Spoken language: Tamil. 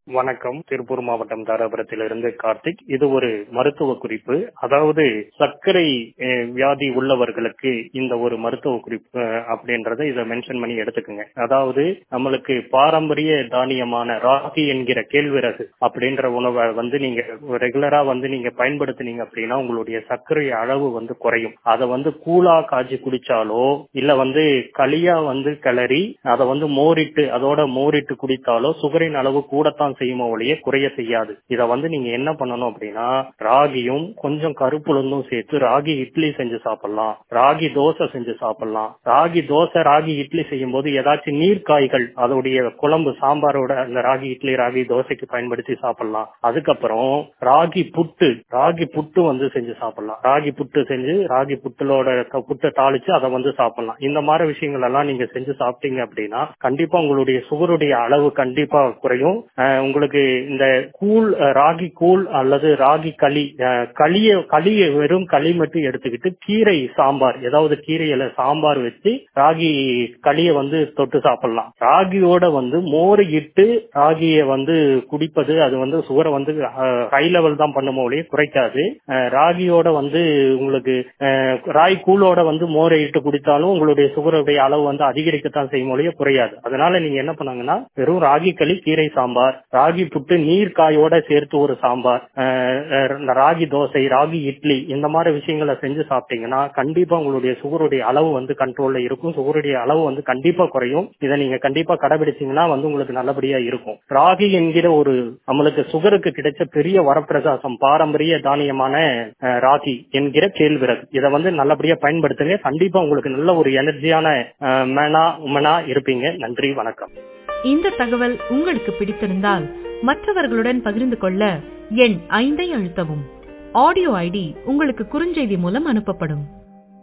வணக்கம் திருப்பூர் மாவட்டம் தாராபுரத்திலிருந்து கார்த்திக் இது ஒரு மருத்துவ குறிப்பு அதாவது சர்க்கரை அஹ், வியாதி உள்ளவர்களுக்கு இந்த ஒரு மருத்துவ குறிப்பு அஹ், அப்படின்றத இதை மென்ஷன் பண்ணி எடுத்துக்கோங்க அதாவது நம்மளுக்கு பாரம்பரிய தானியமான ராகி என்கிற கேழ்விறகு அப்படின்ற உணவை வந்து நீங்க ரெகுலரா வந்து நீங்க பயன்படுத்தினீங்க அப்படின்னா உங்களுடைய சர்க்கரை அளவு வந்து குறையும் அதை வந்து கூலா காய்ச்சி குடிச்சாலோ இல்ல வந்து களியா வந்து கிளறி அதை வந்து மோரிட்டு அதோட மோரிட்டு குடித்தாலோ சுகரின் அளவு கூடத்தான் செய்யுமோ ஒழிய குறைய செய்யாது இத வந்து நீங்க என்ன பண்ணணும் அப்படின்னா ராகியும் கொஞ்சம் கருப்புளுந்தும் சேர்த்து ராகி இட்லி செஞ்சு சாப்பிடலாம் ராகி தோசை செஞ்சு சாப்பிடலாம் ராகி தோசை ராகி இட்லி செய்யும் போது ஏதாச்சும் நீர்க்காய்கள் அதோடைய குழம்பு சாம்பாரோட அந்த ராகி இட்லி ராகி தோசைக்கு பயன்படுத்தி சாப்பிடலாம் அதுக்கப்புறம் ராகி புட்டு ராகி புட்டு வந்து செஞ்சு சாப்பிடலாம் ராகி புட்டு செஞ்சு ராகி புட்டுலோட த- புட்டை தாளிச்சு அதை வந்து சாப்பிடலாம் இந்த மாதிரி விஷயங்கள் எல்லாம் நீங்க செஞ்சு சாப்பிட்டீங்க அப்படின்னா கண்டிப்பா உங்களுடைய சுகருடைய அளவு கண்டிப்பா குறையும் அஹ் உங்களுக்கு இந்த கூழ் அஹ் ராகி கூழ் அல்லது ராகி களி அஹ் களிய களிய வெறும் களி மட்டும் எடுத்துக்கிட்டு கீரை சாம்பார் ஏதாவது கீரையில சாம்பார் வச்சு ராகி களிய வந்து தொட்டு சாப்பிடலாம் ராகியோட வந்து மோர் இட்டு ராகியை வந்து குடிப்பது அது வந்து சுகரை வந்து ஹை லெவல் தான் பண்ணுமோ ஒழிய குறைக்காது அஹ் ராகியோட வந்து உங்களுக்கு அஹ் ராகி கூழோட வந்து மோரை இட்டு குடித்தாலும் உங்களுடைய சுகருடைய அளவு வந்து அதிகரிக்கத்தான் செய்யும் ஒழிய குறையாது அதனால நீங்க என்ன பண்ணாங்கன்னா வெறும் ராகி களி கீரை சாம்பார் ராகி புட்டு நீர் காயோட சேர்த்து ஒரு சாம்பார் அஹ் அஹ் ராகி தோசை ராகி இட்லி இந்த மாதிரி விஷயங்களை செஞ்சு சாப்பிட்டீங்கன்னா கண்டிப்பா உங்களுடைய சுகருடைய அளவு வந்து கண்ட்ரோல்ல இருக்கும் சுகருடைய அளவு வந்து கண்டிப்பா குறையும் இதை நீங்க கண்டிப்பா கடைபிடிச்சீங்கன்னா வந்து உங்களுக்கு நல்லபடியா இருக்கும் ராகி என்கிற ஒரு நம்மளுக்கு சுகருக்கு கிடைச்ச பெரிய வரப்பிரசாசம் பாரம்பரிய தானியமான அஹ், ராகி என்கிற கேழ்விறகு இதை வந்து நல்லபடியா பயன்படுத்துங்க கண்டிப்பா உங்களுக்கு நல்ல ஒரு எனர்ஜியான மேனா உமனா இருப்பீங்க நன்றி வணக்கம் இந்த தகவல் உங்களுக்கு பிடித்திருந்தால் மற்றவர்களுடன் பகிர்ந்து கொள்ள எண் ஐந்தை அழுத்தவும் ஆடியோ ஐடி உங்களுக்கு குறுஞ்செய்தி மூலம் அனுப்பப்படும்